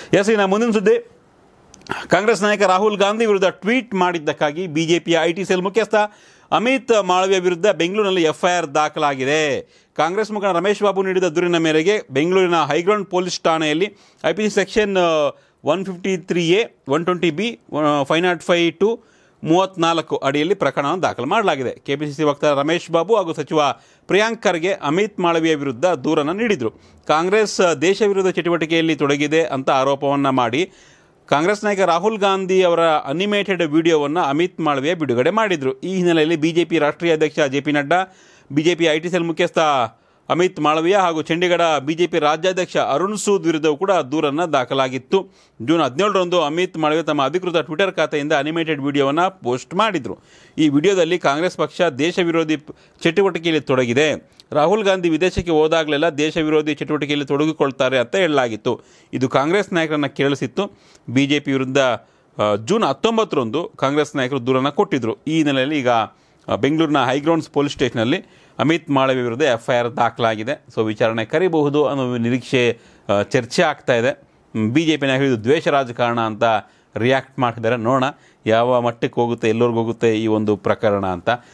S ಇನ್ನು ಮುಂದಿನ ಸುದ್ದಿ ಕಾಂಗ್ರೆಸ್ ನಾಯಕ ರಾಹುಲ್ ಗಾಂಧಿ ವಿರುದ್ಧ ಟ್ವೀಟ್ ಮಾಡಿದ್ದಕ್ಕಾಗಿ ಬಿಜೆಪಿಯ ಐಟಿ ಸೆಲ್ ಮುಖ್ಯಸ್ಥ ಅಮಿತ್ ಮಾಳವಿಯ ವಿರುದ್ಧ ಬೆಂಗಳೂರಿನಲ್ಲಿ ಎಫ್ಐಆರ್ ದಾಖಲಾಗಿದೆ ಕಾಂಗ್ರೆಸ್ ಮುಖಂಡ ರಮೇಶ್ ಬಾಬು ನೀಡಿದ ದೂರಿನ ಮೇರೆಗೆ ಬೆಂಗಳೂರಿನ ಹೈಗ್ರೌಂಡ್ ಪೊಲೀಸ್ ಠಾಣೆಯಲ್ಲಿ IPC section one fifty three A one twenty B five nought five two ಮೂವತ್ನಾಲ್ಕು ಅಡಿಯಲ್ಲಿ ಪ್ರಕರಣವನ್ನು ದಾಖಲು ಮಾಡಲಾಗಿದೆ ಕೆಪಿಸಿಸಿ ವಕ್ತಾರ ರಮೇಶ್ ಬಾಬು ಹಾಗೂ ಸಚಿವ ಪ್ರಿಯಾಂಕ್ ಖರ್ಗೆ ಅಮಿತ್ ಮಾಳವಿಯ ವಿರುದ್ಧ ದೂರನ್ನು ನೀಡಿದರು ಕಾಂಗ್ರೆಸ್ ದೇಶ ವಿರೋಧ ಚಟುವಟಿಕೆಯಲ್ಲಿ ತೊಡಗಿದೆ ಅಂತ ಆರೋಪವನ್ನು ಮಾಡಿ ಕಾಂಗ್ರೆಸ್ ನಾಯಕ ರಾಹುಲ್ ಗಾಂಧಿ ಅವರ ಅನಿಮೇಟೆಡ್ ವಿಡಿಯೋವನ್ನು ಅಮಿತ್ ಮಾಳವಿಯ ಬಿಡುಗಡೆ ಮಾಡಿದರು ಈ ಹಿನ್ನೆಲೆಯಲ್ಲಿ ಬಿಜೆಪಿ ರಾಷ್ಟ್ರೀಯ ಅಧ್ಯಕ್ಷ J P Nadda BJP I T cell ಮುಖ್ಯಸ್ಥ ಅಮಿತ್ ಮಾಳವಿಯ ಹಾಗೂ ಚಂಡೀಗಢ ಬಿಜೆಪಿ ರಾಜ್ಯಾಧ್ಯಕ್ಷ ಅರುಣ್ ಸೂದ್ ವಿರುದ್ಧವೂ ಕೂಡ ದೂರನ್ನು ದಾಖಲಾಗಿತ್ತು ಜೂನ್ ಹದಿನೇಳರಂದು ಅಮಿತ್ ಮಾಳವಿಯ ತಮ್ಮ ಅಧಿಕೃತ ಟ್ವಿಟರ್ ಖಾತೆಯಿಂದ ಅನಿಮೇಟೆಡ್ ವಿಡಿಯೋವನ್ನು ಪೋಸ್ಟ್ ಮಾಡಿದರು ಈ ವಿಡಿಯೋದಲ್ಲಿ ಕಾಂಗ್ರೆಸ್ ಪಕ್ಷ ದೇಶ ವಿರೋಧಿ ಪ್- ಚಟುವಟಿಕೆಯಲ್ಲಿ ತೊಡಗಿದೆ ರಾಹುಲ್ ಗಾಂಧಿ ವಿದೇಶಕ್ಕೆ ಹೋದಾಗಲೆಲ್ಲ ದೇಶ ವಿರೋಧಿ ಚಟುವಟಿಕೆಯಲ್ಲಿ ತೊಡಗಿಕೊಳ್ತಾರೆ ಅಂತ ಹೇಳಲಾಗಿತ್ತು ಇದು ಕಾಂಗ್ರೆಸ್ ನಾಯಕರನ್ನು ಕೇಳಿಸಿತ್ತು ಬಿ ಜೆ ಪಿ ವಿರುದ್ಧ ಆ, ಜೂನ್ ಹತ್ತೊಂಬತ್ತರಂದು ಕಾಂಗ್ರೆಸ್ ನಾಯಕರು ದೂರನ್ನು ಕೊಟ್ಟಿದ್ದರು ಈ ಹಿನ್ನೆಲೆಯಲ್ಲಿ ಈಗ ಆ, ಬೆಂಗಳೂರಿನ ಹೈಗ್ರೌಂಡ್ಸ್ ಪೊಲೀಸ್ ಸ್ಟೇಷನಲ್ಲಿ ಅಮಿತ್ ಮಾಳವಿ ವಿರುದ್ಧ ಎಫ್ ಐ ಆರ್ ದಾಖಲಾಗಿದೆ ಸೊ ವಿಚಾರಣೆ ಕರಿಬಹುದು ಅನ್ನೋ ನಿರೀಕ್ಷೆ ಆ, ಚರ್ಚೆ ಆಗ್ತಾ ಇದೆ ಬಿ ಜೆ ಪಿ ನಾಯಕರು ಇದು ದ್ವೇಷ ರಾಜಕಾರಣ ಅಂತ ರಿಯಾಕ್ಟ್ ಮಾಡ್ತಿದ್ದಾರೆ ನೋಡೋಣ ಯಾವ ಮಟ್ಟಕ್ಕೆ ಹೋಗುತ್ತೆ ಎಲ್ಲರಿಗೂ ಹೋಗುತ್ತೆ ಈ ಒಂದು ಪ್ರಕರಣ ಅಂತ